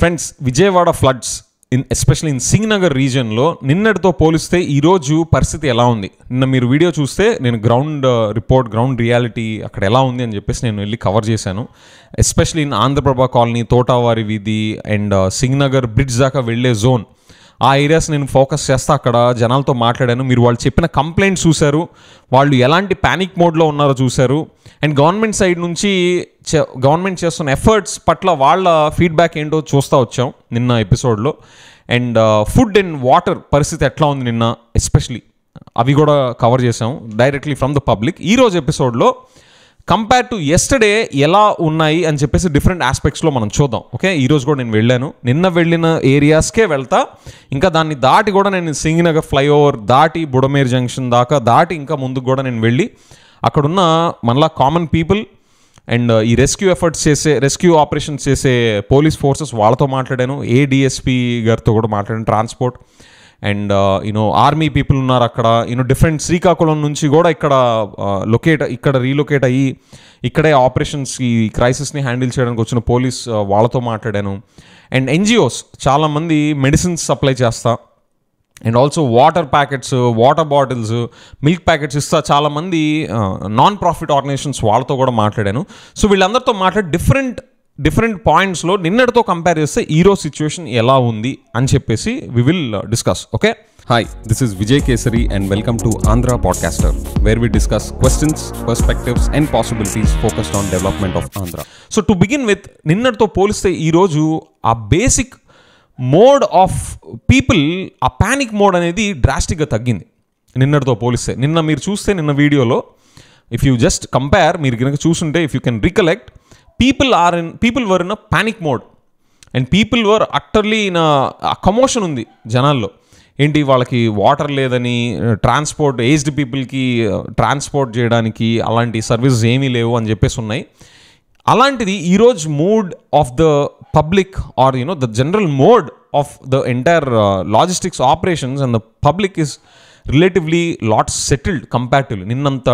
Friends Vijayawada floods in especially in Singhnagar రీజియన్లో నిన్నటితో పోలిస్తే ఈరోజు పరిస్థితి ఎలా ఉంది నిన్న మీరు వీడియో చూస్తే నేను గ్రౌండ్ రిపోర్ట్ గ్రౌండ్ రియాలిటీ అక్కడ ఎలా ఉంది అని చెప్పేసి నేను వెళ్ళి కవర్ చేశాను especially in Andhraprabha colony Thotavari వీధి అండ్ సింగ్నగర్ బ్రిడ్జ్ దాకా వెళ్ళే జోన్ ఆ ఏరియాస్ నేను ఫోకస్ చేస్తా అక్కడ జనాలతో మాట్లాడాను మీరు వాళ్ళు చెప్పిన కంప్లైంట్స్ చూశారు వాళ్ళు ఎలాంటి ప్యానిక్ మోడ్లో ఉన్నారో చూశారు అండ్ గవర్నమెంట్ సైడ్ నుంచి గవర్నమెంట్ చేస్తున్న ఎఫర్ట్స్ పట్ల వాళ్ళ ఫీడ్బ్యాక్ ఏంటో చూస్తూ వచ్చాం నిన్న ఎపిసోడ్లో అండ్ ఫుడ్ అండ్ వాటర్ పరిస్థితి ఎట్లా ఉంది నిన్న ఎస్పెషలీ అవి కూడా కవర్ చేసాం డైరెక్ట్లీ ఫ్రమ్ ద పబ్లిక్ ఈరోజు ఎపిసోడ్లో కంపేర్ టు ఎస్టర్డే ఎలా ఉన్నాయి అని చెప్పేసి డిఫరెంట్ ఆస్పెక్ట్స్లో మనం చూద్దాం ఓకే ఈరోజు కూడా నేను వెళ్ళాను నిన్న వెళ్ళిన ఏరియాస్కే వెళ్తా ఇంకా దాన్ని దాటి కూడా నేను సింగినగర్ ఫ్లైఓవర్ దాటి బుడమేర్ జంక్షన్ దాకా దాటి ఇంకా ముందుకు కూడా నేను వెళ్ళి అక్కడున్న మనలా కామన్ పీపుల్ అండ్ ఈ రెస్క్యూ ఎఫర్ట్స్ చేసే రెస్క్యూ ఆపరేషన్స్ చేసే పోలీస్ ఫోర్సెస్ వాళ్ళతో మాట్లాడాను ఏ డిఎస్పీ గారితో కూడా మాట్లాడాను transport and you know army people ఉన్నారు అక్కడ యూనో డిఫరెంట్ శ్రీకాకుళం నుంచి కూడా ఇక్కడ లొకేట్ ఇక్కడ రీలొకేట్ అయ్యి ఇక్కడే ఆపరేషన్స్ ఈ క్రైసిస్ని హ్యాండిల్ చేయడానికి వచ్చిన పోలీస్ వాళ్ళతో మాట్లాడాను అండ్ ఎన్జిఓస్ చాలామంది మెడిసిన్స్ సప్లై చేస్తా and also water packets water bottles milk packets ఇస్తా చాలామంది నాన్ ప్రాఫిట్ ఆర్గనైజేషన్స్ వాళ్ళతో కూడా మాట్లాడాను సో వీళ్ళందరితో మాట్లాడి డిఫరెంట్ డిఫరెంట్ పాయింట్స్లో నిన్నటితో కంపేర్ చేస్తే ఈరోజు సిచ్యువేషన్ ఎలా ఉంది అని చెప్పేసి we will discuss okay hi this is Vijay Kesari and welcome to Andhra podcaster where we discuss questions perspectives and possibilities focused on development of Andhra so to begin with నిన్నటితో పోలిస్తే ఈరోజు ఆ బేసిక్ మోడ్ ఆఫ్ పీపుల్ ఆ panic mode అనేది డ్రాస్టిక్గా తగ్గింది నిన్నటితో పోలిస్తే నిన్న మీరు చూస్తే నిన్న వీడియోలో ఇఫ్ యూ జస్ట్ కంపేర్ మీరు కనుక చూసుంటే if you can recollect people are in people were in a panic mode and people were utterly in uh commotion ఉంది జనాల్లో ఏంటి వాళ్ళకి వాటర్ లేదని ట్రాన్స్పోర్ట్ ఏజ్డ్ పీపుల్కి ట్రాన్స్పోర్ట్ చేయడానికి అలాంటి సర్వీసెస్ ఏమీ లేవు అని చెప్పేసి ఉన్నాయి అలాంటిది ఈరోజు mood of the public or you know the general mode of the entire logistics operations and the public is relatively lot settled comparatively నిన్నంత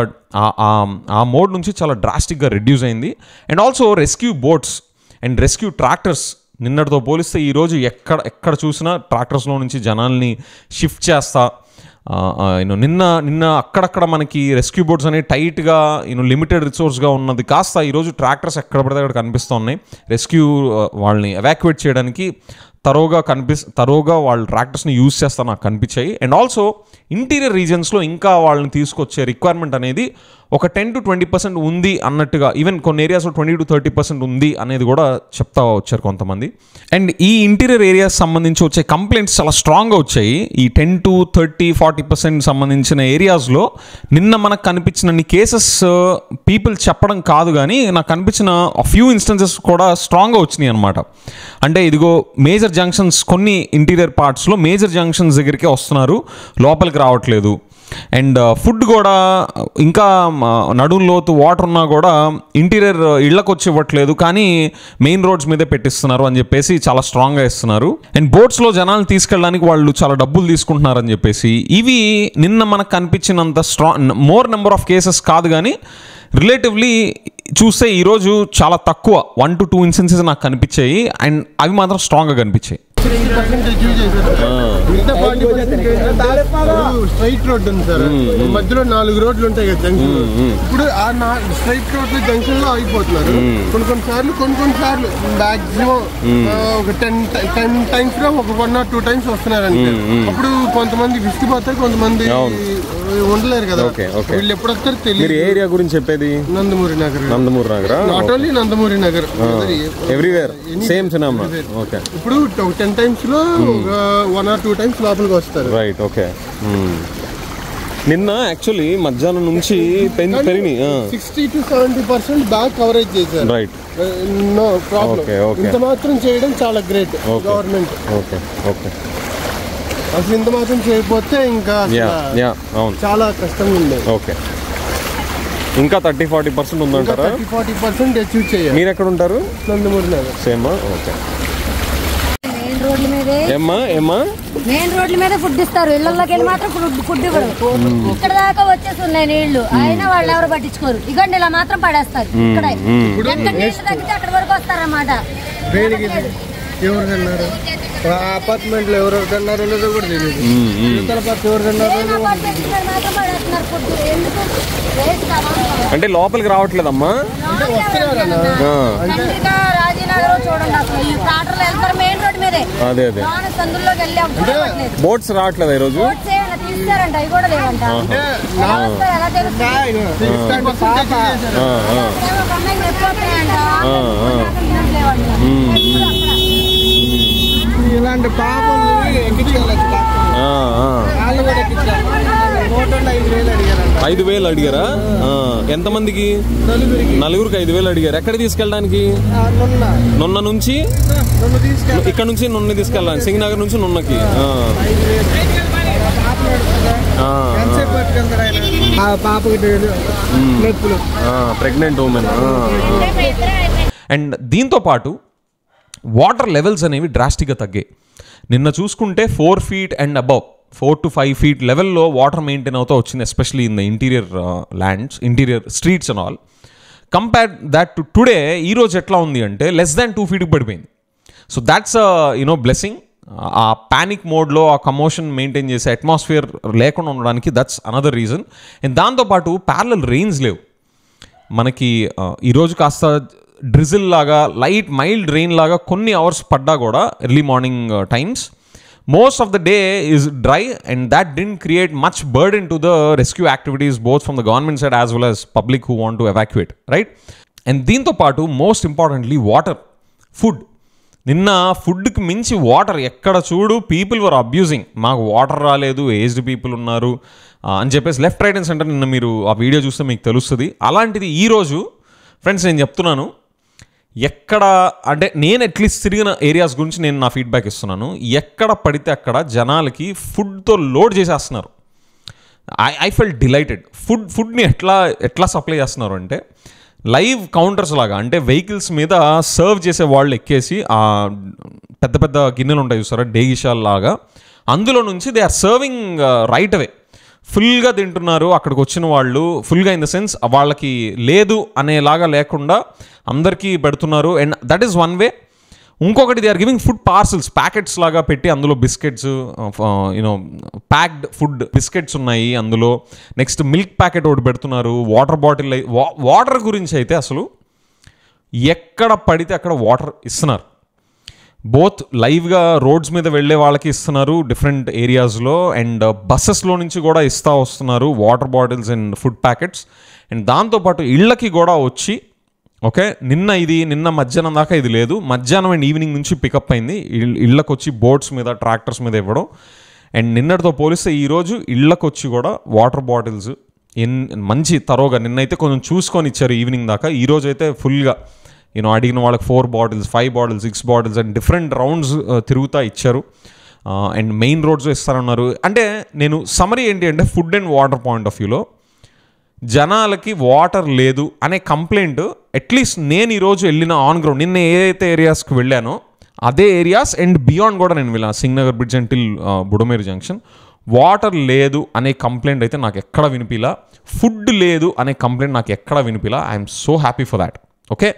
ఆ మోడ్ నుంచి చాలా డ్రాస్టిక్గా రెడ్యూస్ అయింది and also rescue boats and rescue tractors నిన్నటితో పోలిస్తే ఈరోజు ఎక్కడ ఎక్కడ చూసినా ట్రాక్టర్స్లో నుంచి జనాల్ని షిఫ్ట్ చేస్తా యూనో నిన్న నిన్న అక్కడక్కడ మనకి రెస్క్యూ బోట్స్ అనేవి టైట్గా యూనో లిమిటెడ్ రిసోర్స్గా ఉన్నది కాస్త ఈరోజు ట్రాక్టర్స్ ఎక్కడ పడితే అక్కడ కనిపిస్తూ ఉన్నాయి రెస్క్యూ వాళ్ళని ఎవాక్యుయేట్ చేయడానికి తరోగా కనిపిస్ తరోగా వాళ్ళు ట్రాక్టర్స్ని యూజ్ చేస్తా నాకు కనిపించాయి అండ్ ఆల్సో ఇంటీరియర్ రీజన్స్లో ఇంకా వాళ్ళని తీసుకొచ్చే రిక్వైర్మెంట్ అనేది ఒక టెన్ టు ట్వంటీ పర్సెంట్ ఉంది అన్నట్టుగా ఈవెన్ కొన్ని ఏరియాస్లో ట్వంటీ టు థర్టీ పర్సెంట్ ఉంది అనేది కూడా చెప్తా వచ్చారు కొంతమంది అండ్ ఈ ఇంటీరియర్ ఏరియాస్ సంబంధించి వచ్చే కంప్లైంట్స్ చాలా స్ట్రాంగ్గా వచ్చాయి ఈ ten to thirty forty percent సంబంధించిన ఏరియాస్లో నిన్న మనకు కనిపించిన కేసెస్ పీపుల్ చెప్పడం కాదు కానీ నాకు కనిపించిన ఫ్యూ ఇన్స్టెన్సెస్ కూడా స్ట్రాంగ్గా వచ్చినాయి అనమాట అంటే ఇదిగో మేజర్ జంక్షన్స్ కొన్ని ఇంటీరియర్ పార్ట్స్లో మేజర్ జంక్షన్స్ దగ్గరికి వస్తున్నారు లోపలికి రావట్లేదు అండ్ ఫుడ్ కూడా ఇంకా నడుం లోతు వాటర్ ఉన్నా కూడా ఇంటీరియర్ ఇళ్ళకు వచ్చి ఇవ్వట్లేదు కానీ మెయిన్ రోడ్స్ మీదే పెట్టిస్తున్నారు అని చెప్పేసి చాలా స్ట్రాంగ్గా ఇస్తున్నారు అండ్ బోట్స్లో జనాలు తీసుకెళ్ళడానికి వాళ్ళు చాలా డబ్బులు తీసుకుంటున్నారు అని చెప్పేసి ఇవి నిన్న మనకు కనిపించినంత strong more number of cases కాదు కానీ రిలేటివ్లీ చూస్తే ఈరోజు చాలా తక్కువ వన్ టు టూ ఇన్సెన్సెస్ నాకు కనిపించాయి అండ్ అవి మాత్రం స్ట్రాంగ్గా కనిపించాయి స్ట్రైట్ రోడ్ ఉంది సార్ మధ్యలో నాలుగు రోడ్లు ఉంటాయి కదా జంక్షన్ ఇప్పుడు ఆ స్ట్రైట్ రోడ్ జంక్షన్ లో ఆగిపోతున్నారు కొన్ని కొన్ని సార్లు కొన్ని కొన్ని సార్లు మాక్సిమం ఒక టెన్ టెన్ టైమ్స్ లో ఒక వన్ ఆర్ టూ టైమ్స్ వస్తున్నారు అంటే అప్పుడు కొంతమంది విసిగిపోతారు కొంతమంది ఉండలేరు కదా Okay, okay. వీళ్ళు ఎప్పుడు వస్తారు మీరు తెలియదు ఏ ఏరియా గురించి చెప్పేది Nandamuri Nagar Nandamuri Nagar not only Nandamuri Nagar everywhere same cinema okay ఇప్పుడు టెన్ టైమ్స్ లో వన్ ఆర్ టూ టైమ్స్ లోపలికి వస్తారు రైట్ ఓకే నిన్న యాక్చువల్లీ మధ్యాహ్నం నుంచి పెన్ పెరిగినాయి sixty to seventy percent back coverage చేశారు right no problem Okay, okay. ఇంత మాత్రం చేయడం చాలా great Okay. Government okay okay అసలు ఇంత మాత్రం చేయకపోతే ఇంకా అసలు యా యా అవును చాలా కష్టంగా ఉండేది ఓకే ఇంకా థర్టీ ఫార్టీ పర్సెంట్ ఇంకా ఉందంటారా థర్టీ ఫార్టీ పర్సెంట్ అచీవ్ చేయాలి మీరు ఎక్కడ ఉంటారు నందమూరి నగర్ సేమా ఓకే మెయిన్ రోడ్ల మీదే ఏమ్మా ఏమ్మా మెయిన్ రోడ్ల మీద ఫుడ్ ఇస్తారు ఇళ్లలోకి వెళ్ళి మాత్రం ఫుడ్ ఫుడ్ ఇవ్వరు ఇక్కడ దాకా వచ్చేసి ఉన్నాయి నీళ్లు అయినా వాళ్ళు ఎవరు పట్టించుకోరు ఇగోండి ఇలా మాత్రం పడేస్తారు ఇక్కడ ఎక్కడ నీళ్లు తగ్గితే అక్కడ వరకు వస్తారన్నమాట వేడికి ఎవరు తిన్నారు ఆ అపార్ట్మెంట్ లో ఎవరెవరు తిన్నారో లేదో కూడా తెలియదు యువతల పక్క ఎవరు తిన్నారో ఏం అపార్ట్మెంట్ ఇక్కడ మాత్రం పడేస్తున్నారు ఫుడ్ ఎందుకు వేస్ట్ కదా అంటే లోపలికి రావట్లేదమ్మా చంద్రిక రాజీనగర్ చూడండి అసలు ఈ టాటర్లు వెళ్తారు మెయిన్ రోడ్ మీదే అదే అదే లోన సందుల్లోకి వెళ్ళాం చూడట్లేదు బోట్స్ రావట్లేదా ఈరోజు రోడ్స్ ఏమైనా తీస్తారంట అవి కూడా లేవంట రావస్తే ఎలా తెలుస్తుంది ఇట్లాంటి పాప ఆ, ఆ. అక్కడేమో ఒక అమ్మాయికి నొప్పి వస్తున్నాయంట. తినట్లేవంట. ఎప్పుడు అక్కడ. ఇలాంటి పాపలు ఎక్కించాలి ఆ, ఆ. వాళ్ళు కూడా ఎక్కించాలి నూట ఐదు వేలు అడిగారంట ఐదు వేలు అడిగారా ఆ, ఎంతమందికి నలుగురికి నలుగురికి ఐదు వేలు అడిగారు ఎక్కడ తీసుకెళ్ళడానికి ఆ, నున్న నున్న నుంచి నన్ను తీసుకెళ్ళి ఇక్కడ నుంచి నున్న తీసుకెళ్ళడానికి సింగనగర్ నుంచి నున్నకి ఆ, ఐదు వేలు ఆ పాప నడుస్తుందా? ఆ, ఎంతసేపు పట్టుకెళ్తారు ఆయన ఆ పాపకి నొప్పులు ప్రెగ్నెంట్ ఉమెన్ అండ్ దీంతో పాటు వాటర్ లెవెల్స్ అనేవి డ్రాస్టిక్గా తగ్గాయి నిన్న చూసుకుంటే four feet and above four to five feet లెవెల్లో వాటర్ మెయింటైన్ అవుతూ వచ్చింది especially in the interior lands interior streets and all compare that to today ఈ రోజు ఎట్లా ఉంది అంటే లెస్ దాన్ టూ ఫీట్కి పడిపోయింది సో దాట్స్ యునో బ్లెస్సింగ్ ఆ పానిక్ మోడ్లో ఆ కమోషన్ మెయింటైన్ చేసే అట్మాస్ఫియర్ లేకుండా ఉండడానికి దట్స్ అనదర్ రీజన్ అండ్ దాంతోపాటు ప్యారలల్ రెయిన్స్ లేవు మనకి ఆ, ఈరోజు కాస్త డ్రిజిల్ లాగా లైట్ మైల్డ్ రెయిన్ లాగా కొన్ని అవర్స్ పడ్డా కూడా early morning times most of the day is dry and that didn't create much burden to the rescue activities both from the government side as well as public who want to evacuate right and దీంతో పాటు most importantly water food నిన్న ఫుడ్కి మించి water ఎక్కడ చూడు people were abusing మాకు water రాలేదు aged people ఉన్నారు ఆ, అని చెప్పేసి లెఫ్ట్ రైట్ అండ్ సెంటర్ నిన్న మీరు ఆ వీడియో చూస్తే మీకు తెలుస్తుంది అలాంటిది ఈరోజు ఫ్రెండ్స్ నేను చెప్తున్నాను ఎక్కడ అంటే నేను అట్లీస్ట్ తిరిగిన ఏరియాస్ గురించి నేను నా ఫీడ్బ్యాక్ ఇస్తున్నాను ఎక్కడ పడితే అక్కడ జనాలకి ఫుడ్తో లోడ్ చేసేస్తున్నారు I I felt delighted food ఫుడ్ని ఎట్లా ఎట్లా సప్లై చేస్తున్నారు అంటే లైవ్ కౌంటర్స్ లాగా అంటే వెహికల్స్ మీద సర్వ్ చేసే వాళ్ళు ఎక్కేసి ఆ పెద్ద పెద్ద గిన్నెలు ఉంటాయి చూసారా డేగిషాల్ లాగా అందులో నుంచి దే ఆర్ సర్వింగ్ రైట్ అవే ఫుల్గా తింటున్నారు అక్కడికి వచ్చిన వాళ్ళు ఫుల్గా ఇన్ ద సెన్స్ వాళ్ళకి లేదు అనేలాగా లేకుండా అందరికీ పెడుతున్నారు and that is one way ఇంకొకటి they are giving food parcels packets లాగా పెట్టి అందులో biscuits you know packed food biscuits ఉన్నాయి అందులో నెక్స్ట్ మిల్క్ ప్యాకెట్ ఒకటి పెడుతున్నారు వాటర్ బాటిల్ వాటర్ గురించి అయితే అసలు ఎక్కడ పడితే అక్కడ వాటర్ ఇస్తున్నారు బోత్ లైవ్గా రోడ్స్ మీద వెళ్ళే వాళ్ళకి ఇస్తున్నారు డిఫరెంట్ ఏరియాస్లో అండ్ బస్సెస్లో నుంచి కూడా ఇస్తూ వస్తున్నారు water bottles and food packets and దాంతోపాటు ఇళ్ళకి కూడా వచ్చి ఓకే నిన్న ఇది నిన్న మధ్యాహ్నం దాకా ఇది లేదు మధ్యాహ్నం అండ్ ఈవినింగ్ నుంచి పికప్ అయింది ఇల్- ఇళ్ళకి వచ్చి బోట్స్ మీద ట్రాక్టర్స్ మీద ఇవ్వడం అండ్ నిన్నటితో పోలిస్తే ఈరోజు ఇళ్ళకి వచ్చి కూడా వాటర్ బాటిల్స్ ఎన్ మంచి తరోగా నిన్నైతే కొంచెం చూసుకొని ఇచ్చారు ఈవినింగ్ దాకా ఈ రోజు అయితే ఫుల్గా యూనో అడిగిన వాళ్ళకి four bottles five bottles six bottles and different rounds తిరుగుతా ఇచ్చారు అండ్ మెయిన్ రోడ్స్ ఇస్తారన్నారు అంటే నేను సమరీ ఏంటి అంటే food and water point of వ్యూలో జనాలకి వాటర్ లేదు అనే కంప్లైంట్ అట్లీస్ట్ నేను ఈరోజు వెళ్ళిన ఆన్ గ్రౌండ్ నిన్న ఏదైతే ఏరియాస్కి వెళ్ళానో అదే ఏరియాస్ అండ్ బియాండ్ కూడా నేను వెళ్ళాను Singhnagar bridge and till Budameru junction water లేదు అనే కంప్లైంట్ అయితే నాకు ఎక్కడ వినిపిలా ఫుడ్ లేదు అనే కంప్లైంట్ నాకు ఎక్కడ వినిపిలా I'm so happy for that okay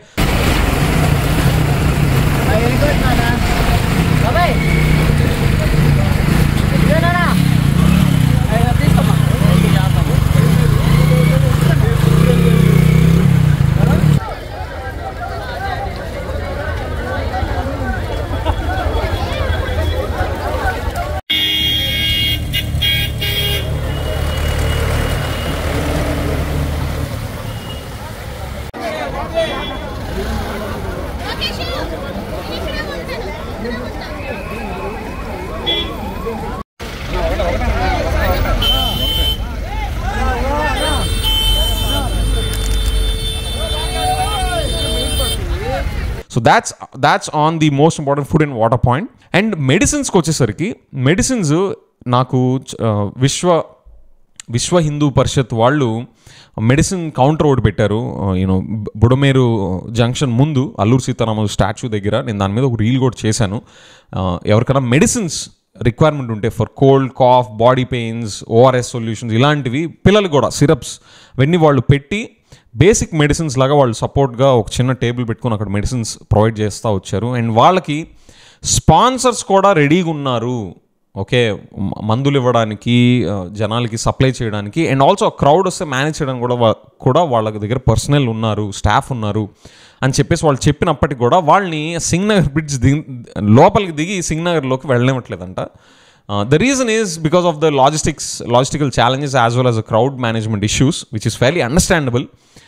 so that's that's on the most important food and water point and మెడిసిన్స్కి వచ్చేసరికి మెడిసిన్స్ నాకు ఆ, విశ్వ విశ్వ హిందూ పరిషత్ వాళ్ళు మెడిసిన్ కౌంటర్ ఒకటి పెట్టారు యూనో బుడమేరు జంక్షన్ ముందు అల్లూరు సీతారామ స్టాచ్యూ దగ్గర నేను దాని మీద ఒక రీల్ కూడా చేశాను ఆ, ఎవరికైనా మెడిసిన్స్ రిక్వైర్మెంట్ ఉంటే for cold cough body pains ORS solutions ఇలాంటివి పిల్లలు కూడా సిరప్స్ అవన్నీ వాళ్ళు పెట్టి బేసిక్ మెడిసిన్స్ లాగా వాళ్ళు సపోర్ట్గా ఒక చిన్న టేబుల్ పెట్టుకొని అక్కడ మెడిసిన్స్ ప్రొవైడ్ చేస్తూ వచ్చారు అండ్ వాళ్ళకి స్పాన్సర్స్ కూడా రెడీగా ఉన్నారు ఓకే మ- మందులు ఇవ్వడానికి ఆ, జనాలకి సప్లై చేయడానికి అండ్ ఆల్సో క్రౌడ్ వస్తే మేనేజ్ చేయడానికి కూడా వా- కూడా వాళ్ళ దగ్గర పర్సనల్ ఉన్నారు స్టాఫ్ ఉన్నారు అని చెప్పేసి వాళ్ళు చెప్పినప్పటికి కూడా వాళ్ళని సింగ్నగర్ బ్రిడ్జ్ దిగి లోపలికి దిగి సింగ్నగర్లోకి వెళ్ళనివ్వట్లేదంట the reason is because of the logistics logistical challenges as well as a crowd management issues which is fairly understandable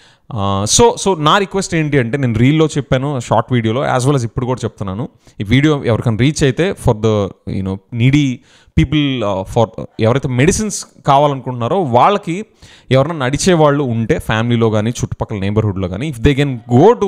so so నా రిక్వెస్ట్ ఏంటి అంటే నేను రీల్లో చెప్పాను షార్ట్ వీడియోలో యాజ్ వెల్ as ఇప్పుడు కూడా చెప్తున్నాను ఈ వీడియో ఎవరికైనా రీచ్ అయితే for the you know needy people for ఎవరైతే మెడిసిన్స్ కావాలనుకుంటున్నారో వాళ్ళకి ఎవరైనా నడిచే వాళ్ళు ఉంటే ఫ్యామిలీలో కానీ చుట్టుపక్కల నేబర్హుడ్లో కానీ if they can go to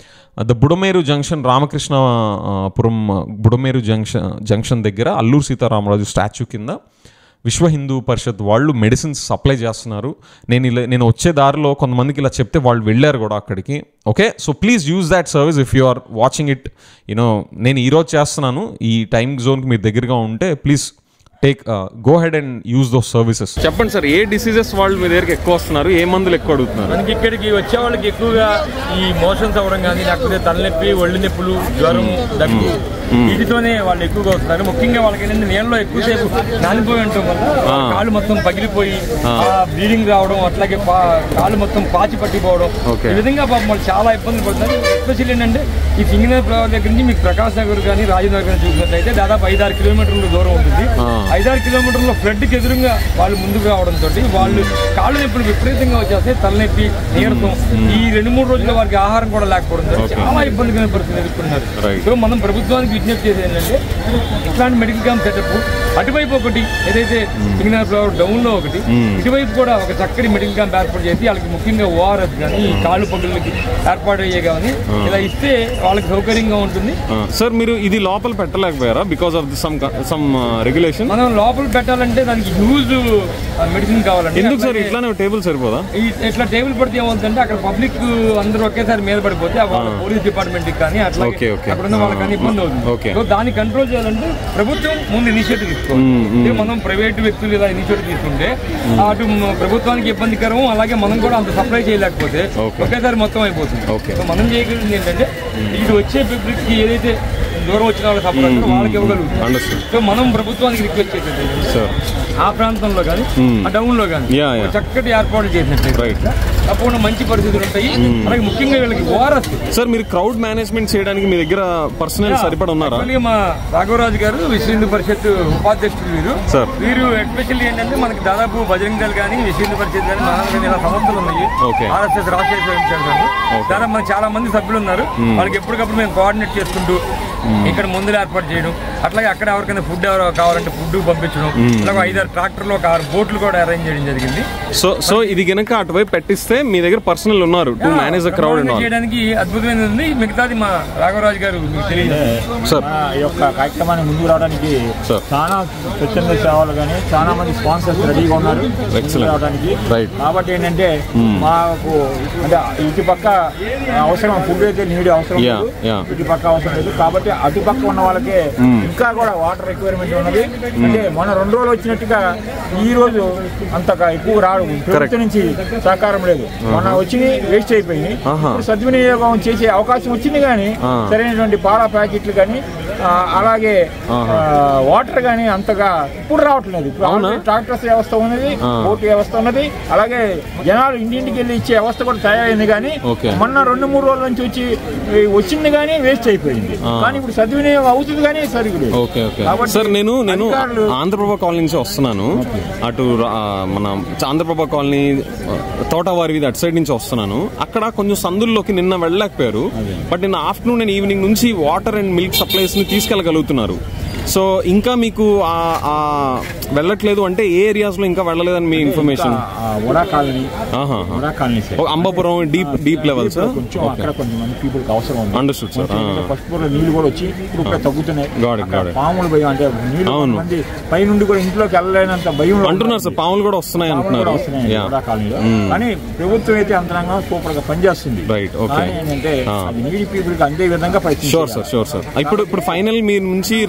the Budameru junction Ramakrishna ఆ, పురం బుడమేరు జంక్షన్ జంక్షన్ దగ్గర అల్లూరు సీతారామరాజు స్టాచ్యూ కింద విశ్వ హిందూ పరిషత్ వాళ్ళు మెడిసిన్స్ సప్లై చేస్తున్నారు నేను ఇలా నేను వచ్చే దారిలో కొంతమందికి ఇలా చెప్తే వాళ్ళు వెళ్ళారు కూడా అక్కడికి okay so please use that service if you are watching it you know నేను ఈరోజు చేస్తున్నాను ఈ టైం జోన్కి మీరు దగ్గరగా ఉంటే please take go head and use those services చెప్పండి సార్ ఏ డిసీజెస్ వాళ్ళు మీ దగ్గరికి ఎక్కువ వస్తున్నారు ఏ మందులు ఎక్కువ అడుగుతున్నారు మనకి ఇక్కడికి వచ్చే వాళ్ళకి ఎక్కువగా ఈ మోషన్స్ అవ్వడం కానీ లేకపోతే తలనొప్పి ఒళ్ళు నొప్పులు జ్వరం దగ్గు వీటితోనే వాళ్ళు ఎక్కువగా వస్తున్నారు ముఖ్యంగా వాళ్ళకి ఏంటంటే నీళ్ళలో ఎక్కువసేపు నానిపోయి ఉండటం వల్ల కాళ్ళు మొత్తం పగిలిపోయి బ్లీడింగ్ రావడం అట్లాగే పా- కాళ్ళు మొత్తం పాచి పట్టిపోవడం Okay. ఈ విధంగా పాపం వాళ్ళు చాలా ఇబ్బందులు పడుతున్నారు ఎస్పెషల్లీ ఏంటంటే ఈ సింగనగర్ ఫ్లవర్ దగ్గర నుంచి మీకు ప్రకాశ్ నగర్ కానీ రాజనగర్ కానీ చూసినట్లయితే దాదాపు ఐదారు కిలోమీటర్ల దూరం ఉంటుంది ఐదారు కిలోమీటర్ల ఫ్లడ్కి ఎదురుగా వాళ్ళు ముందుకు రావడంతో వాళ్ళు కాళ్ళు నొప్పులు విపరీతంగా వచ్చేస్తాయి తలనొప్పి నీరసం ఈ రెండు మూడు రోజుల వారికి ఆహారం కూడా లేకపోవడం చాలా ఇబ్బందికరమైన పరిస్థితి ఎదుర్కొన్నారు Right. సో మనం ప్రభుత్వానికి విజ్ఞప్తి చేసేది ఏంటంటే ఇట్లాంటి మెడికల్ క్యాంప్ సెటప్ అటువైపు ఒకటి ఏదైతే సింగనగర్ ఫ్లవర్ డౌన్ లో ఒకటి ఇటువైపు కూడా ఒక చక్కటి మెడికల్ క్యాంప్ ఏర్పాటు చేసి వాళ్ళకి ముఖ్యంగా ఓఆర్ఎస్ కానీ ఈ కాళ్ళు పగుళ్ళకి ఏర్పాటు అయ్యే కానీ ఇలా ఇస్తే వాళ్ళకి సౌకర్యంగా ఉంటుంది సార్ మీరు ఇది లోపల పెట్టలేకపోయారా because of some some regulation మనం లోపల పెట్టాలంటే దానికి హ్యూజ్ మెడిసిన్ కావాలండి ఎందుకు సార్ అట్లాగే ఇట్లానే టేబుల్ సరిపోదా ఈ ఇట్లా టేబుల్ పడితే ఏమవుతుందంటే అక్కడ పబ్లిక్ అందరూ ఒకేసారి మీద పడిపోతే ఆ వాళ్ళ పోలీస్ డిపార్ట్మెంట్ కానీ Okay, అట్లాగే okay. అక్కడ ఉన్న వాళ్ళకి ఇబ్బంది Okay. అవుతుంది సో దాన్ని కంట్రోల్ చేయాలంటే ప్రభుత్వం ముందు ఇనిషియేటివ్ తీసుకోవాలి అంటే మనం ప్రైవేట్ వ్యక్తులు ఇలా ఇనిషియేటివ్ తీసుకుంటే అటు మ- ప్రభుత్వానికి ఇబ్బందికరం అలాగే మనం కూడా అంత సప్లై చేయలేకపోతే Okay. ఒకేసారి మొత్తం అయిపోతుంది Okay. సో మనం చేయగలిగింది ఏంటంటే ఇది వచ్చే పబ్లిక్ కి ఏదైతే దూరం వచ్చిన వాళ్ళకి సప్లై వాళ్ళకి ఇవ్వగలుగుతాం అండర్స్టాండ్ సో మనం ప్రభుత్వానికి రిక్వెస్ట్ చేసేది ఏంటంటే సార్ ఆ ప్రాంతంలో కానీ ఆ డౌన్ లో కానీ Yeah, yeah. చక్కటి ఏర్పాట్లు చేసినట్లయితే Right. తప్పకుండా మంచి పరిస్థితులు ఉంటాయి అలాగే ముఖ్యంగా వీళ్ళకి ఓఆర్ఎస్ సార్ మీరు క్రౌడ్ మేనేజ్మెంట్ చేయడానికి మీ దగ్గర పర్సనల్ సరిపడ ఉన్నారా యాక్చువల్గా మా రాఘవరాజు గారు విశ్వ హిందూ పరిషత్ ఉపాధ్యక్షులు వీరు సార్. వీరు ఎస్పెషల్లీ ఏంటంటే మనకి దాదాపు బజరంగ్ దళ్ కానీ విశ్వ హిందూ పరిషత్ కానీ మహానగర్ ఇలా సంస్థలు ఉన్నాయి Okay. ఆర్ఎస్ఎస్ రాష్ట్రీయ స్వయం సేవక్ సంఘం. దాదాపు మనకి చాలా మంది సభ్యులు ఉన్నారు వాళ్ళకి ఎప్పటికప్పుడు మేము కోఆర్డినేట్ చేసుకుంటూ ఇక్కడ మందులు ఏర్పాటు చేయడం అట్లాగే అక్కడ ఎవరికైనా ఫుడ్ ఎవరో కావాలంటే ఫుడ్ పంపించడం అలాగే ఐదారు ట్రాక్టర్లు ఒక ఆరు బోట్లు కూడా అరేంజ్ చేయడం జరిగింది సో సో ఇది గనక అటువైపు పెట్టిస్తే మీ దగ్గర పర్సనల్ ఉన్నారు to manage the crowd and all చేయడానికి అద్భుతమైనది ఉంది మిగతాది మా రాఘవరాజు గారు మీకు తెలియదు సార్ మన ఈ యొక్క కార్యక్రమాన్ని ముందుకు రావడానికి సార్. చాలా స్వచ్ఛంద సేవలు కానీ చాలా మంది స్పాన్సర్స్ రెడీగా ఉన్నారు ముందుకు Excellent. రావడానికి Right. కాబట్టి ఏంటంటే మాకు అంటే ఇటుపక్క అవసరం ఫుడ్ అయితే నీడి అవసరం Yeah, లేదు yeah. ఇటుపక్క అవసరం లేదు కాబట్టి అటుపక్క ఉన్న వాళ్ళకే ఇంకా కూడా వాటర్ రిక్వైర్మెంట్ ఉన్నది అంటే మొన్న రెండు రోజులు వచ్చినట్టుగా ఈ రోజు అంతగా ఎక్కువ రాడు ప్రభుత్వం నుంచి సహకారం లేదు మొన్న వచ్చి వేస్ట్ అయిపోయి ఆహా. ఇప్పుడు సద్వినియోగం చేసే అవకాశం వచ్చింది కానీ ఆ. సరైనటువంటి పాల ప్యాకెట్లు కానీ అలాగే ఆహా. వాటర్ కానీ అంతగా ఇప్పుడు రావట్లేదు ఇప్పుడు అవునా? ఆల్రెడీ ట్రాక్టర్స్ వ్యవస్థ ఉన్నది ఆ. ఓటు వ్యవస్థ ఉన్నది అలాగే జనాలు ఇంటింటికి వెళ్ళి ఇచ్చే వ్యవస్థ కూడా తయారైంది కానీ ఓకే. మొన్న రెండు మూడు రోజుల నుంచి వచ్చి ఈ వచ్చింది కానీ వేస్ట్ అయిపోయింది ఆ. కానీ ఇప్పుడు సద్వినియోగం అవుతుంది కానీ సరిగ్గా లేదు. ఓకే ఓకే కాబట్టి సార్ నేను నేను అధికారులు- ఆంధ్రప్రభ కాలనీ నుంచి వస్తున్నాను అటు రా- మన ఆంధ్రప్రభ కాలనీ ఆ, తోటవారి వీధి అటు సైడ్ నుంచి వస్తున్నాను అక్కడ కొంచెం సందుల్లోకి నిన్న వెళ్ళలేకపోయారు బట్ నిన్న ఆఫ్టర్నూన్ అండ్ ఈవినింగ్ నుంచి వాటర్ అండ్ మిల్క్ సప్లైస్ ని తీసుకెళ్ళగలుగుతున్నారు సో ఇంకా మీకు ఆ- ఆ వెళ్ళట్లేదు అంటే ఏ ఏరియాస్ లో ఇంకా వెళ్ళలేదని మీ ఇన్ఫర్మేషన్ ఆ, వడా కాలనీ ఆహా వడా colony side. Ambapuram deep deep level sir కొంచెం అక్కడ కొంతమంది పీపుల్ కి అవసరం ఉంది Understood, sir. కొంచెం ఆ. ఫస్ట్ ఫ్లోర్ లో నీళ్లు కూడా వచ్చి ఇప్పుడు ఇక్కడ తగ్గుతున్నాయి Got it, అక్కడ got it. పాములు భయం అంటే నీళ్లు అవును. కొంతమంది పై నుండి కూడా ఇంట్లోకి వెళ్ళలేనంత భయం అంటున్నారు సార్ పాములు కూడా వస్తున్నాయి పాములు కూడా అంటున్నారు వస్తున్నాయి Yeah. వడా కాలనీలో కానీ ప్రభుత్వం అయితే అంతరంగా సూపర్ గా పనిచేస్తుంది Right, okay. కానీ ఏంటంటే ఆ. అది నీడి పీపుల్ కి అందే విధంగా షూర్ సార్ ప్రయత్నించారు షూర్ సార్ ఇప్పుడు ఇప్పుడు ఫైనల్ మీ నుంచి రిక్వెస్ట్ ఏంటి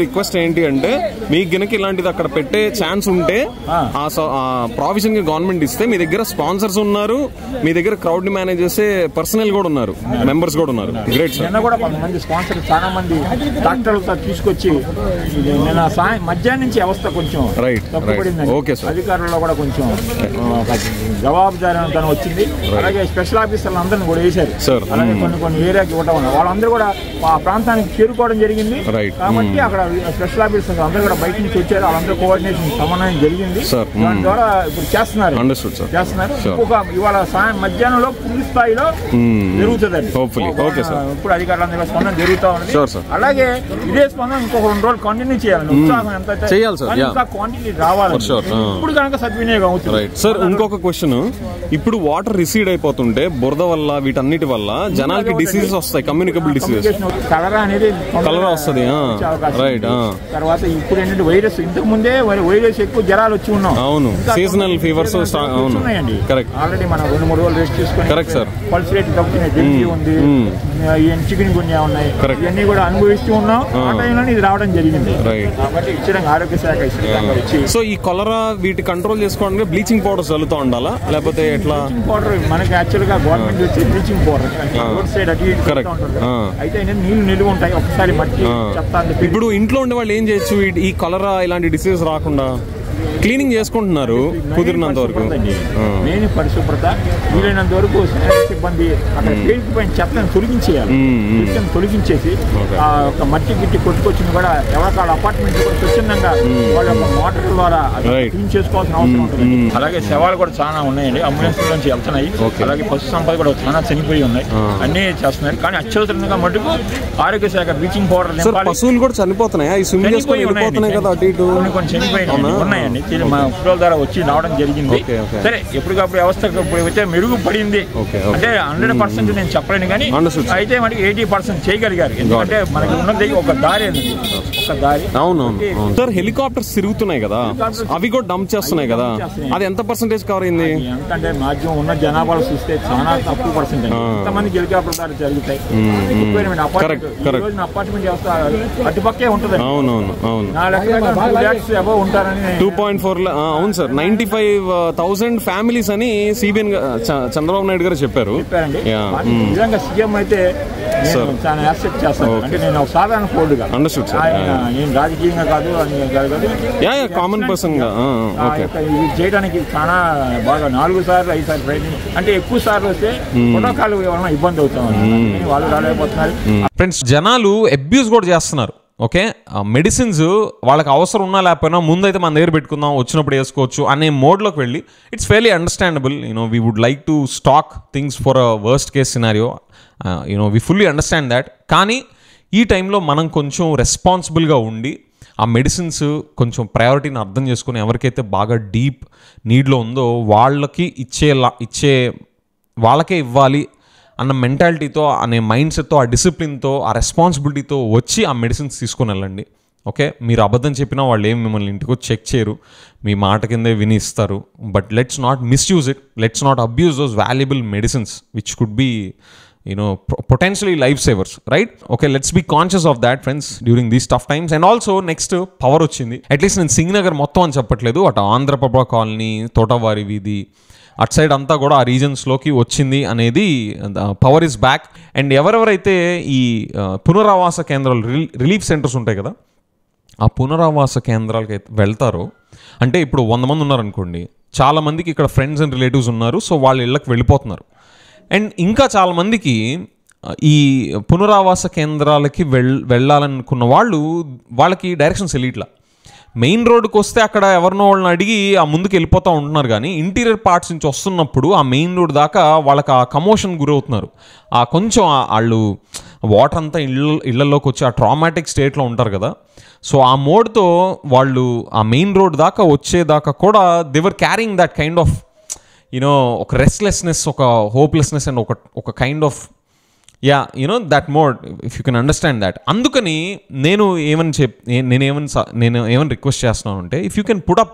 ఏంటి అంటే మీకు గనక ఇలాంటిది అక్కడ పెట్టే ఛాన్స్ ఉంటే ఆ ప్రావిజన్ కి గవర్నమెంట్ ఇస్తే మీ దగ్గర స్పాన్సర్స్ ఉన్నారు మీ దగ్గర క్రౌడ్ ని మేనేజ్ చేసే పర్సనల్ కూడా ఉన్నారు మెంబర్స్ కూడా ఉన్నారు గ్రేట్ సార్ నిన్న కూడా కొంతమంది స్పాన్సర్ చాలా మంది డాక్టర్లతో తీసుకొచ్చి ఇది నిన్న సాయం మధ్యాహ్నం నుంచి వ్యవస్థ కొంచెం Right, తప్పుపడిందండి right. Okay, sir. అధికారుల్లో కూడా కొంచెం ఆ, ఒక జవాబుదారీతనం వచ్చింది అలాగే స్పెషల్ ఆఫీసర్లు అందరిని కూడా వేశారు Sir, అలాగే కొన్ని కొన్ని ఏరియాకి ఇవ్వడం వల్ల వాళ్ళందరూ కూడా ఆ ప్రాంతానికి చేరుకోవడం జరిగింది Right. కాబట్టి అక్కడ స్పెషల్ ఆఫీసర్స్ అందరూ కూడా బయట నుంచి వచ్చారు వాళ్ళందరూ కోఆర్డినేషన్ సమన్వయం జరిగింది Sir, దాని ద్వారా ఇప్పుడు చేస్తున్నారు Understood, sir. చేస్తున్నారు Sure. ఇంకొక ఇవాళ సాయం మధ్యాహ్నంలో పూర్తి స్థాయిలో జరుగుతుందండి Hopefully. Okay, sir. ఇప్పుడు అధికారులందరూ స్పందన జరుగుతా ఉంది Sure, sir. అలాగే ఇదే స్పందన ఇంకొక రెండు రోజులు కంటిన్యూ చేయాలి ఉత్సాహం ఎంత అయితే చేయాలి, sir. కానీ Yeah. ఇంకా క్వాంటిటీ రావాలి For sure. Ah. ఇప్పుడు కనుక సద్వినియోగం అవుతుంది రైట్ సార్ ఇంకొక క్వశ్చన్ ఇప్పుడు వాటర్ రిసీడ్ అయిపోతుంటే బురద వల్ల వీటన్నిటి వల్ల జనాలకి డిసీజెస్ వస్తాయి కమ్యూనికబుల్ డిసీజెస్ కమ్యూనికేషన్ కలరా అనేది తొందరగా కలరా వస్తది, ఆ. వచ్చే అవకాశం Right, ఉంది. ఆ. తర్వాత ఇప్పుడు ఏంటంటే వైరస్ ఇంతకు ముందే వై- వైరస్ ఎక్కువ జ్వరాలు వచ్చి ఉన్నాం అవును. ఇంకా Seasonal కొన్ని fevers seasonal start- fevers అవును. ఉన్నాయండి Correct. ఆల్రెడీ మనం రెండు మూడు రోజులు రెస్ట్ తీసుకొని Correct, sir. పల్స్ రేట్ తగ్గుతున్నాయి డెంగ్యూ ఉంది చికెన్ గున్యా ఉన్నాయి Correct. ఇవన్నీ కూడా అనుభవిస్తూ ఉన్నాం ఆ టైంలో ఇది రావడం జరిగింది Right. కాబట్టి ఇచ్చడానికి ఆరోగ్య శాఖ ఇచ్చడానికి వచ్చి సో ఈ కొలరా వీటి కంట్రోల్ చేసుకోవడానికి బ్లీచింగ్ పౌడర్ చల్లుతూ ఉండాలా లేకపోతే ఎట్లా బ్లీచింగ్ పౌడర్ మనకి యాక్చువల్ గా గవర్నమెంట్ వచ్చి బ్లీచింగ్ పౌడర్ రోడ్ సైడ్ అటు ఇటు Correct. పెడతా ఉంటారు కదా. ఆ. అయితే ఏంటంటే నీళ్లు నిలువ ఉంటాయి ఒకసారి మట్టి ఆ. చెత్త అంతా పెరిగి- ఇప్పుడు ఇంట్లో ఉండే వాళ్ళు ఏం చేయొచ్చు ఈ- ఈ కలరా ఇలాంటి డిసీజెస్ రాకుండా క్లీనింగ్ చేసుకుంటున్నారు కుదిరినంత వరకు ఆ. మెయిన్ పరిశుభ్రత వీలైనంత వరకు శానిటరీ సిబ్బంది అక్కడ పేరుకుపోయిన చెత్తను తొలగించేయాలి మ్మ్, మ్మ్. చెత్తను తొలగించేసి ఆ యొక్క మట్టి గిట్టి కొట్టుకొచ్చింది కూడా ఎవరికాళ్ళ అపార్ట్మెంట్ కూడా స్వచ్ఛందంగా వాళ్ళ యొక్క మోటార్ ద్వారా అది Right. క్లీన్ చేసుకోవాల్సిన అవసరం ఉంటుంది అలాగే శవాలు కూడా చాలా ఉన్నాయండి అంబులెన్స్ నుంచి వెళ్తున్నాయి Okay. అలాగే పశు సంపద కూడా చాలా చనిపోయి ఉన్నాయి ఆ. అన్నీ చేస్తున్నారు కానీ అత్యవసరంగా మటుకు ఆరోగ్య శాఖ బ్లీచింగ్ పౌడర్ సార్ నింపాలి పశువులు కూడా చనిపోతున్నాయి అవి స్విమ్ చేసుకొని చనిపోయి వెళ్ళిపోతున్నాయి కదా అటు ఇటు కొన్ని కొన్ని చనిపోయినాయి అవునా? ఉన్నాయండి చిన్న- మా ఫోటోల ద్వారా వచ్చి రావడం జరిగింది ఓకే, ఓకే. సరే ఎప్పటికప్పుడు వ్యవస్థ అయితే మెరుగుపడింది ఓకే, ఓకే. అంటే హండ్రెడ్ పర్సెంట్ నేను చెప్పలేను కానీ Understood, sir. అయితే మనకి ఎయిటీ పర్సెంట్ చేయగలిగారు ఎందుకంటే మనకి ఉన్నది ఒక దారి అండి ఒక దారి అవునవును అవును. సార్ హెలికాప్టర్స్ తిరుగుతున్నాయి కదా Helicopters- అవి కూడా డంప్ చేస్తున్నాయి కదా dump చేస్తున్నాయి. అది ఎంత పర్సెంటేజ్ కవర్ అయింది ఎంతంటే మాధ్యమం ఉన్న జనాభాలు చూస్తే చాలా తక్కువ పర్సెంట్ అండి ఎంతమంది హెలికాప్టర్ ద్వారా జరుగుతాయి రిక్వైర్మెంట్ అపార్ట్మెంట్ Correct, ఈ correct. రోజున అపార్ట్మెంట్ వ్యవస్థ అటుపక్కే ఉంటుంది అవునవును అవును నా లెక్క టూ ల్యాక్స్ అబౌవ్ ఉంటారని నేను- టూ పాయింట్ ఫోర్ అవును sir ninety five thousand families అని సిబిఎన్ చంద్రబాబు నాయుడు గారు చెప్పారు చెప్పారండి Yeah, కానీ mm. నిజంగా సీఎం అయితే నేను Sir. చాలా యాక్సెప్ట్ చేస్తాను Okay. అంటే నేను ఒక సాధారణ ఫోల్డ్గా Understood, sir. ఆయన Yeah. నేను రాజకీయంగా కాదు అని కాదు కాదు. యా యా కామన్ పర్సన్ గా ఆ, ఆ ఓకే యొక్క ఇది చేయడానికి చాలా బాగా నాలుగు సార్లు ఐదు సార్లు ప్రయత్నం అంటే ఎక్కువ సార్లు వస్తే ప్రోటోకాల్ వలన ఇబ్బంది అవుతాం వాళ్ళు రాలేకపోతున్నారు ఫ్రెండ్స్ జనాలు అబ్యూస్ కూడా చేస్తున్నారు ఓకే మెడిసిన్స్ వాళ్ళకి అవసరం ఉన్నా లేకపోయినా ముందైతే మన దగ్గర పెట్టుకుందాం వచ్చినప్పుడు వేసుకోవచ్చు అనే మోడ్లోకి వెళ్ళి it's fairly understandable you know we would like to stock things for a worst case scenario you know we fully understand that కానీ ఈ టైంలో మనం కొంచెం రెస్పాన్సిబుల్గా ఉండి ఆ మెడిసిన్స్ కొంచెం ప్రయారిటీని అర్థం చేసుకుని ఎవరికైతే బాగా డీప్ నీడ్లో ఉందో వాళ్ళకి ఇచ్చేలా ఇచ్చే వాళ్ళకే ఇవ్వాలి అన్న మెంటాలిటీతో అనే మైండ్ సెట్తో ఆ డిసిప్లిన్తో ఆ రెస్పాన్సిబిలిటీతో వచ్చి ఆ మెడిసిన్స్ తీసుకొని వెళ్ళండి ఓకే మీరు అబద్ధం చెప్పినా వాళ్ళు ఏం మిమ్మల్ని ఇంటికి వచ్చి చెక్ చేయరు మీ మాట కిందే విని ఇస్తారు but let's not misuse it let's not abuse those valuable medicines which could be you know potentially life savers right okay let's be conscious of that friends during these tough times and also next power వచ్చింది at least నేను సింగనగర్ మొత్తం అని చెప్పట్లేదు అటు Andhraprabha colony తోటవారి వీధి అటు side అంతా కూడా ఆ రీజన్స్లోకి వచ్చింది అనేది పవర్ ఇస్ బ్యాక్ అండ్ ఎవరెవరైతే ఈ ఆ, పునరావాస కేంద్రాలు రిలీ- రిలీఫ్ సెంటర్స్ ఉంటాయి కదా ఆ పునరావాస కేంద్రాలకి అయితే వెళ్తారో అంటే ఇప్పుడు వంద మంది ఉన్నారనుకోండి చాలా మందికి ఇక్కడ ఫ్రెండ్స్ అండ్ రిలేటివ్స్ ఉన్నారు సో వాళ్ళ ఇళ్ళకి వెళ్ళిపోతున్నారు అండ్ ఇంకా చాలా మందికి ఆ, ఈ పునరావాస కేంద్రాలకి వెళ్ వెళ్ళాలనుకున్న వాళ్ళు వాళ్ళకి డైరెక్షన్స్ తెలియట్లా మెయిన్ రోడ్డుకి వస్తే అక్కడ ఎవరినో వాళ్ళని అడిగి ఆ ముందుకు వెళ్ళిపోతూ ఉంటున్నారు కానీ ఇంటీరియర్ పార్ట్స్ నుంచి వస్తున్నప్పుడు ఆ మెయిన్ రోడ్ దాకా వాళ్ళకి ఆ కమోషన్ గురవుతున్నారు ఆ కొంచెం ఆ- వాళ్ళు వాటర్ అంతా ఇళ్ళ ఇళ్లలోకి వచ్చి ఆ ట్రామాటిక్ స్టేట్లో ఉంటారు కదా సో ఆ మోడ్తో వాళ్ళు ఆ మెయిన్ రోడ్ దాకా వచ్చేదాకా కూడా they were carrying that kind of you know ఒక రెస్ట్లెస్నెస్ ఒక హోప్లెస్నెస్ అండ్ ఒక ఒక kind of yeah you know that mode if you can understand that అందుకని నేను ఏమని చెప్ ఏ- నేను ఏమని స- నేను ఏమని రిక్వెస్ట్ చేస్తున్నాను అంటే if you can put up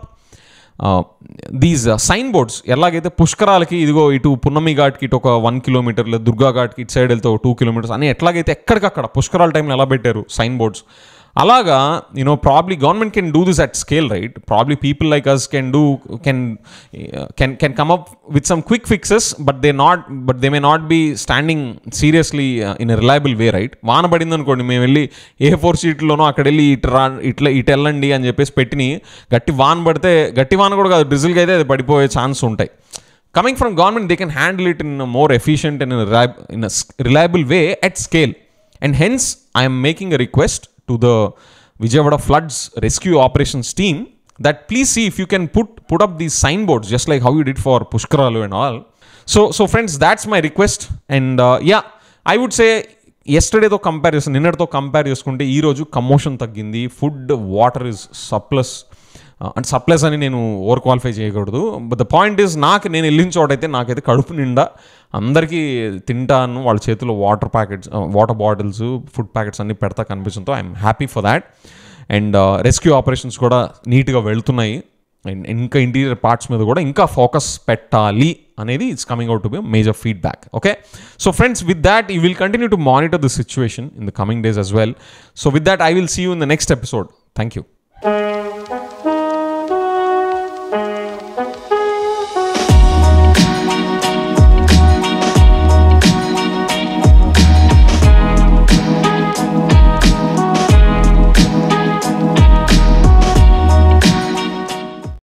these sign boards ఎలాగైతే పుష్కరాలకి ఇదిగో ఇటు పున్నమి ఘాట్కి ఇటు ఒక వన్ కిలోమీటర్ లేదా దుర్గా ఘాట్కి ఇటు సైడ్ వెళ్తే ఒక టూ కిలోమీటర్స్ అని ఎట్లాగైతే ఎక్కడికక్కడ పుష్కరాల టైంలో ఎలా పెట్టారు సైన్ బోర్డ్స్ అలాగా you know probably government can do this at scale right probably people like us can do can can can come up with some quick fixes but they not but they may not be standing seriously in a reliable way right వాన పడింది అనుకోండి మేము వెళ్ళి ఏ four సీట్లోనో అక్కడ వెళ్ళి ఇటు రా ఇట్లా ఇటు వెళ్ళండి అని చెప్పేసి పెట్టిని గట్టి వాన పడితే గట్టి వాన కూడా కాదు డ్రిజిల్గా అయితే అది పడిపోయే ఛాన్స్ ఉంటాయి coming from government they can handle it in a more efficient and in a, reliab- in a s- reliable way at scale and hence i am making a request to the vijayawada floods rescue operations team that please see if you can put put up these signboards just like how you did for pushkaralu and all so so friends that's my request and uh, yeah i would say ఎస్టర్డేతో compare చేస్తే నిన్నటితో compare చేసుకుంటే ఈరోజు commotion తగ్గింది food water is సప్లస్ అంటే supplies అని నేను over qualify చేయకూడదు బట్ ద పాయింట్ ఈస్ నాకు నేను వెళ్ళిన చోటైతే నాకైతే కడుపు నిండా అందరికీ తింటాను వాళ్ళ చేతిలో water packets water bottles food packets అన్ని పెడతా కనిపిస్తుందో I'm happy for that and rescue operations కూడా నీట్గా వెళ్తున్నాయి అండ్ ఇంకా ఇంటీరియర్ పార్ట్స్ మీద కూడా ఇంకా ఫోకస్ పెట్టాలి అనేది it's coming out to be major feedback okay so friends with that you will continue to monitor the situation in the coming days as well so with that I will see you in the next episode thank you